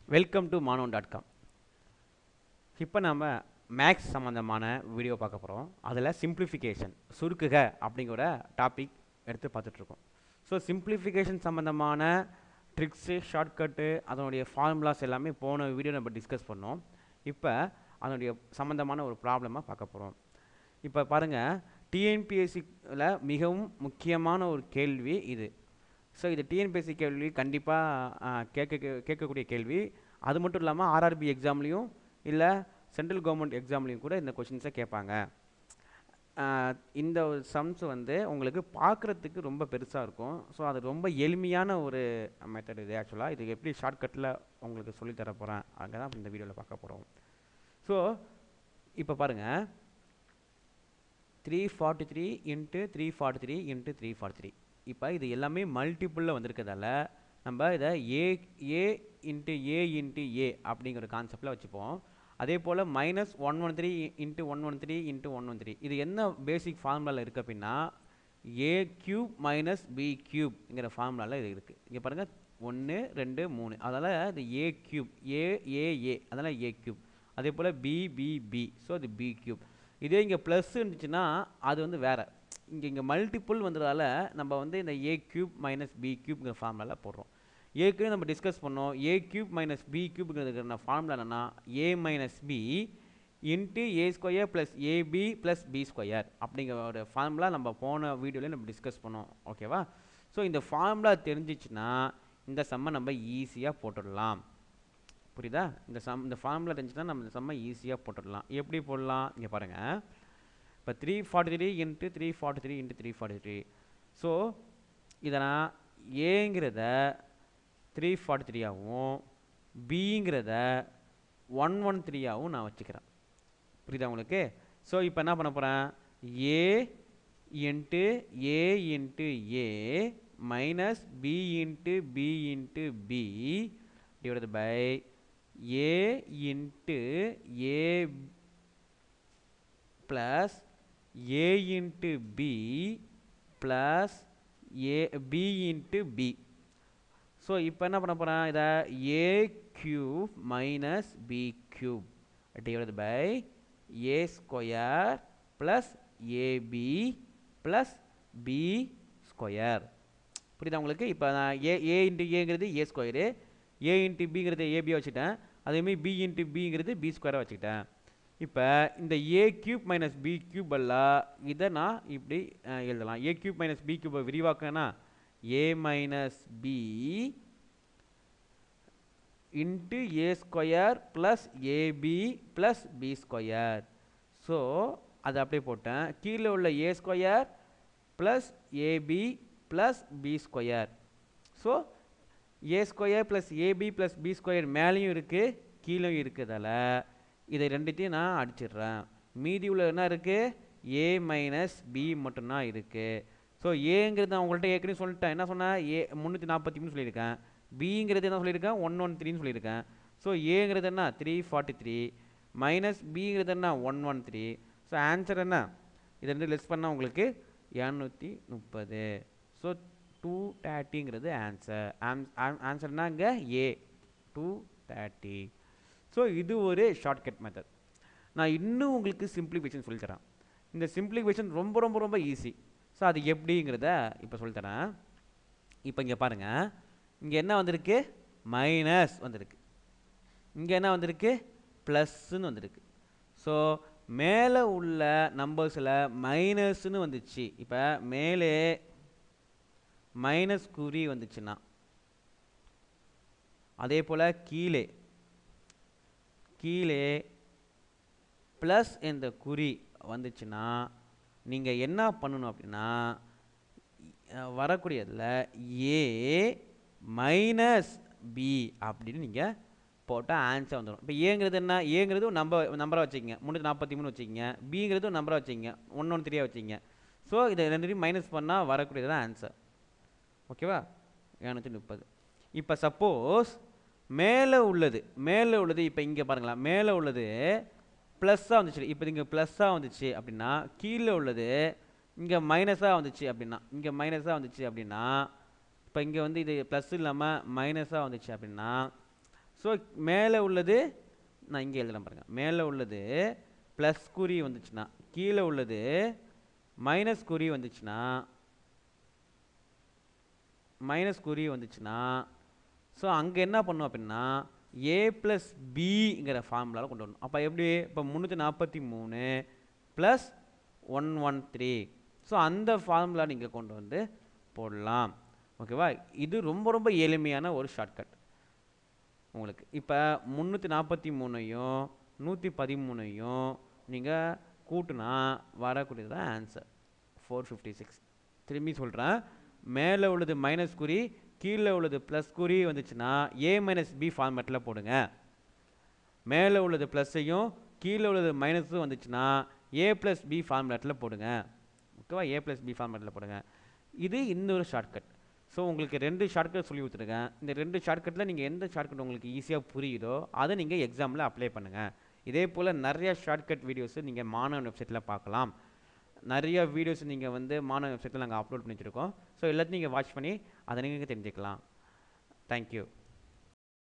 welcome to மானோன் dot com இப்போ நம்ம மேக்ஸ் சம்மந்தமான வீடியோ பார்க்க போகிறோம் அதில் சிம்பிளிஃபிகேஷன் சுருக்குக அப்படிங்கிற டாபிக் எடுத்து பார்த்துட்ருக்கோம் ஸோ சிம்பிளிஃபிகேஷன் சம்மந்தமான ட்ரிக்ஸு ஷார்ட்கட்டு அதனுடைய ஃபார்முலாஸ் எல்லாமே போன வீடியோ நம்ம டிஸ்கஸ் பண்ணோம் இப்போ அதனுடைய சம்மந்தமான ஒரு ப்ராப்ளமாக பார்க்க போகிறோம் இப்போ பாருங்கள் டிஎன்பிஎஸ்சியில் மிகவும் முக்கியமான ஒரு கேள்வி இது ஸோ இது டிஎன்பிஎஸ்சி கேள்வி கண்டிப்பாக கேட்க கேட்கக்கூடிய கேள்வி அது மட்டும் இல்லாமல் ஆர்ஆர்பி எக்ஸாம்லேயும் இல்லை சென்ட்ரல் கவர்மெண்ட் எக்ஸாம்லேயும் கூட இந்த கொஷின்ஸை கேட்பாங்க ஆஹ் இந்த சம்ஸ் வந்து உங்களுக்கு பார்க்குறதுக்கு ரொம்ப பெருசாக இருக்கும் ஸோ அது ரொம்ப எளிமையான ஒரு மெத்தட் இது ஆக்சுவலாக இது எப்படி ஷார்ட்கட்டில் உங்களுக்கு சொல்லித் தர போகிறேன் அங்கே தான் இந்த வீடியோவில் பார்க்க போகிறோம் ஸோ இப்போ பாருங்கள் three forty three into three forty three into three forty three இப்போ இது எல்லாமே மல்டிப்புளில் வந்திருக்கிறதால நம்ம இதை ஏ ஏ இன்ட்டு ஏ இன்ட்டு ஏ அப்படிங்கிற கான்செப்டில் வச்சுப்போம் அதே போல் minus one one three into one one three into one one three இது என்ன பேசிக் ஃபார்முலாவில் இருக்குது அப்படின்னா ஏ கியூப் மைனஸ் பி கியூப்ங்கிற ஃபார்முலாவில் இது இருக்குது இங்கே பாருங்கள் ஒன்று ரெண்டு மூணு அதனால் இது ஏ கியூப் ஏ ஏ ஏ அதனால் ஏ கியூப் அதே போல் பி பி பி ஸோ அது பி கியூப் இதே இங்கே ப்ளஸ் இருந்துச்சுன்னா அது வந்து வேறு இங்கே இங்கே மல்டிப்புள் வந்ததால் நம்ம வந்து இந்த ஏ கியூப் மைனஸ் பி கியூப்ங்கிற ஃபார்முலாவில் போடுறோம் ஏற்கனவே நம்ம டிஸ்கஸ் பண்ணோம் ஏ கியூப் மைனஸ் பி கியூப்ங்கிறதுக்கான ஃபார்முலா என்னன்னா A minus B into A square plus AB plus B square அப்படிங்கிற ஒரு ஃபார்முலா நம்ம போன வீடியோவில் நம்ம டிஸ்கஸ் பண்ணோம் ஓகேவா ஸோ இந்த ஃபார்முலா தெரிஞ்சிச்சுன்னா இந்த செம்மை நம்ம ஈஸியாக போட்டுடலாம் புரியுதா இந்த சம் இந்த ஃபார்முலா தெரிஞ்சுன்னா நம்ம இந்த செம்மை ஈஸியாக போட்டுடலாம் எப்படி போடலாம் இங்கே பாருங்கள் இப்போ three forty three into three forty three into three forty three so இதை நான் ஏங்கிறத த்ரீ ஃபார்ட்டி த்ரீயாகவும் பிங்கிறத ஒன் ஒன் த்ரீயாகவும் நான் வச்சுக்கிறேன் புரியுதா உங்களுக்கு ஸோ இப்போ என்ன பண்ண போகிறேன் A into A into A minus B into B into B divide by A into A plus A into B plus A B into B so இப்போ என்ன பண்ண போகிறேன் இதை A cube minus B cube divide by A square plus AB plus B square புரியுதா உங்களுக்கு இப்போ நான் ஏ A into ஏங்கிறது ஏ ஸ்கொயரு ஏ இன்ட்டு பிங்கிறது ஏபியாக வச்சுட்டேன் அதேமாதிரி பி இன்ட்டு பிங்கிறது பி ஸ்கொயராக வச்சுக்கிட்டேன் இப்போ இந்த A cube minus B cube எல்லாம் இதை நான் இப்படி அஹ், எழுதலாம் ஏ கியூப் மைனஸ் பி கியூபை விரிவாக்கனா A minus B into A square plus AB plus B square so அதை அப்படியே போட்டேன் கீழே உள்ள A square plus AB plus B square so A square plus AB plus B square மேலேயும் இருக்குது கீழேயும் இருக்குதால இதை ரெண்டுத்தையும் நான் அடிச்சிடுறேன் மீதி உள்ள என்ன இருக்குது ஏ மைனஸ் பி மட்டும்தான் இருக்குது ஸோ ஏங்கிறது நான் உங்கள்கிட்ட ஏற்கனவே சொல்லிட்டேன் என்ன சொன்னேன் ஏ முந்நூற்றி நாற்பத்தி மூணு சொல்லியிருக்கேன் பிங்கிறது என்ன சொல்லியிருக்கேன் ஒன் ஒன் த்ரீன்னு சொல்லியிருக்கேன் ஸோ ஏங்கிறது என்ன த்ரீ ஃபார்ட்டி த்ரீ மைனஸ் பிங்கிறது என்ன one one three so answer என்ன இது ரெண்டு லெஸ் பண்ணால் உங்களுக்கு இரநூத்தி முப்பது ஸோ டூ தேர்ட்டிங்கிறது ஆன்சர் ஆன்சர்னா இங்கே ஏ டூ தேர்ட்டி ஸோ இது ஒரு ஷார்ட்கட் மெத்தட் நான் இன்னும் உங்களுக்கு சிம்பிளிஃபிகேஷன் சொல்லித்தரேன் இந்த சிம்பிளிஃபிகேஷன் ரொம்ப ரொம்ப ரொம்ப ஈஸி ஸோ அது எப்படிங்கிறத இப்போ சொல்லித்தரேன் இப்போ இங்கே பாருங்கள் இங்கே என்ன வந்திருக்கு மைனஸ் வந்திருக்கு இங்கே என்ன வந்திருக்கு ப்ளஸ்ன்னு வந்திருக்கு ஸோ மேலே உள்ள நம்பர்ஸில் மைனஸ்னு வந்துச்சு இப்போ மேலே மைனஸ் குறி வந்துச்சுன்னா அதே போல் கீழே கீழே ப்ளஸ் என்ற குறி வந்துச்சுன்னா நீங்கள் என்ன பண்ணணும் அப்படின்னா அஹ் வரக்கூடியதில் ஏ மைனஸ் பி அப்படின்னு நீங்கள் போட்டால் ஆன்சர் வந்துடும் இப்போ ஏங்கிறது என்ன ஏங்கிறது ஒரு நம்பர் நம்பராக வச்சுக்கங்க முந்நூற்றி நாற்பத்தி மூணு வச்சுக்கங்க பிங்கிறது ஒரு நம்பராக வச்சுக்கங்க ஒன்று ஒன்று த்ரீயாக வச்சுக்கங்க ஸோ இதை ரெண்டுத்தையும் மைனஸ் பண்ணால் வரக்கூடியது தான் ஆன்சர் ஓகேவா இரநூத்தி முப்பது இப்போ சப்போஸ் மேலே உள்ளது மேலே உள்ளது இப்போ இங்கே பாருங்களேன் மேலே உள்ளது ப்ளஸ்ஸாக வந்துச்சு இப்போ இங்கே ப்ளஸ்ஸாக வந்துச்சு அப்படின்னா கீழே உள்ளது இங்கே மைனஸாக வந்துச்சு அப்படின்னா இங்கே மைனஸாக வந்துச்சு அப்படின்னா இப்போ இங்கே வந்து இது ப்ளஸ் இல்லாமல் மைனஸாக வந்துச்சு அப்படின்னா ஸோ மேலே உள்ளது நான் இங்கே எழுதுறேன் பாருங்கள் மேலே உள்ளது ப்ளஸ் குறி வந்துச்சுன்னா கீழே உள்ளது மைனஸ் குறி வந்துச்சுன்னா மைனஸ் குறி வந்துச்சுன்னா ஸோ அங்கே என்ன பண்ணும் அப்படின்னா ஏ ப்ளஸ் பிங்கிற ஃபார்முலாவில் கொண்டு வரணும் அப்போ எப்படி இப்போ முந்நூற்றி நாற்பத்தி மூணு plus one one three so அந்த ஃபார்முலா நீங்கள் கொண்டு வந்து போடலாம் ஓகேவா இது ரொம்ப ரொம்ப எளிமையான ஒரு ஷார்ட்கட் உங்களுக்கு இப்போ முந்நூற்றி நாற்பத்தி மூணையும் நூற்றி பதிமூணையும் நீங்கள் கூட்டினா வரக்கூடியது தான் ஆன்சர் ஃபோர் ஃபிஃப்டி சிக்ஸ் திரும்பி சொல்கிறேன் மேலே உள்ளது மைனஸ் குறி கீழே உள்ளது ப்ளஸ் குறி வந்துச்சுன்னா ஏ மைனஸ் பி ஃபார்மேட்டில் போடுங்க மேலே உள்ளது ப்ளஸ்ஸையும் கீழே உள்ளது மைனஸும் வந்துச்சுன்னா ஏ ப்ளஸ் பி ஃபார்மேட்டில் போடுங்க ஓகேவா ஏ ப்ளஸ் பி ஃபார்மேட்டில் போடுங்க இது இன்னொரு ஷார்ட்கட் ஸோ உங்களுக்கு ரெண்டு ஷார்ட்கட் சொல்லி கொடுத்துருக்கேன் இந்த ரெண்டு ஷார்ட்கட்டில் நீங்கள் எந்த ஷார்ட்கட் உங்களுக்கு ஈஸியாக புரியுதோ அதை நீங்கள் எக்ஸாமில் அப்ளை பண்ணுங்கள் இதே போல் நிறைய ஷார்ட்கட் வீடியோஸு நீங்கள் மாணவன் வெப்சைட்டில் பார்க்கலாம் நிறைய வீடியோஸ் நீங்கள் வந்து மாணவ வெப்சைட்டில் நாங்கள் அப்லோட் பண்ணி வச்சுருக்கோம் ஸோ எல்லாத்தையும் நீங்கள் வாட்ச் பண்ணி அதை நீங்கள் தெரிஞ்சுக்கலாம் தேங்க்யூ